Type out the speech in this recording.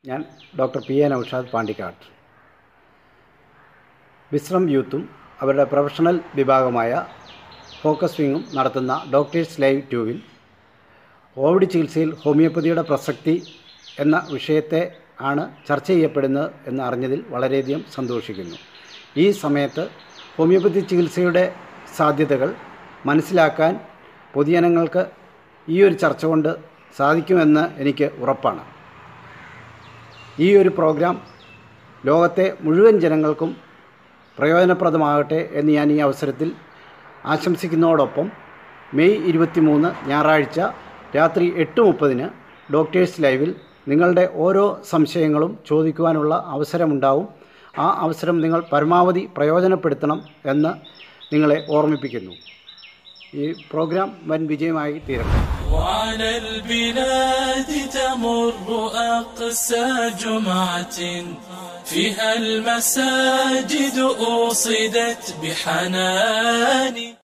ഞാൻ ഡോക്ടർ പി എ നൌഷാദ് പാണ്ടിക്കാട് വിശ്രം യൂത്തും അവരുടെ പ്രൊഫഷണൽ വിഭാഗമായ ഫോക്കസ് വിങ്ങും നടത്തുന്ന ഡോക്ടേഴ്സ് ലൈവ് ട്യൂവിൽ കോവിഡ് ചികിത്സയിൽ ഹോമിയോപ്പതിയുടെ പ്രസക്തി എന്ന വിഷയത്തെ ആണ് ചർച്ച ചെയ്യപ്പെടുന്നത് എന്ന് അറിഞ്ഞതിൽ വളരെയധികം സന്തോഷിക്കുന്നു ഈ സമയത്ത് ഹോമിയോപ്പതി ചികിത്സയുടെ സാധ്യതകൾ മനസ്സിലാക്കാൻ പൊതുജനങ്ങൾക്ക് ഈ ഒരു ചർച്ച കൊണ്ട് സാധിക്കുമെന്ന് എനിക്ക് ഉറപ്പാണ് ഈ ഒരു പ്രോഗ്രാം ലോകത്തെ മുഴുവൻ ജനങ്ങൾക്കും പ്രയോജനപ്രദമാകട്ടെ എന്ന് ഞാൻ ഈ അവസരത്തിൽ ആശംസിക്കുന്നതോടൊപ്പം മെയ് ഇരുപത്തി മൂന്ന് ഞായറാഴ്ച രാത്രി എട്ട് മുപ്പതിന് ഡോക്ടേഴ്സ് ലൈവിൽ നിങ്ങളുടെ ഓരോ സംശയങ്ങളും ചോദിക്കുവാനുള്ള അവസരമുണ്ടാവും ആ അവസരം നിങ്ങൾ പരമാവധി പ്രയോജനപ്പെടുത്തണം എന്ന് നിങ്ങളെ ഓർമ്മിപ്പിക്കുന്നു ഈ പ്രോഗ്രാം വൻ വിജയമായി തീരട്ടെ وعلى البلاد تمر أقسى جمعة فيها المساجد أوصدت بحنان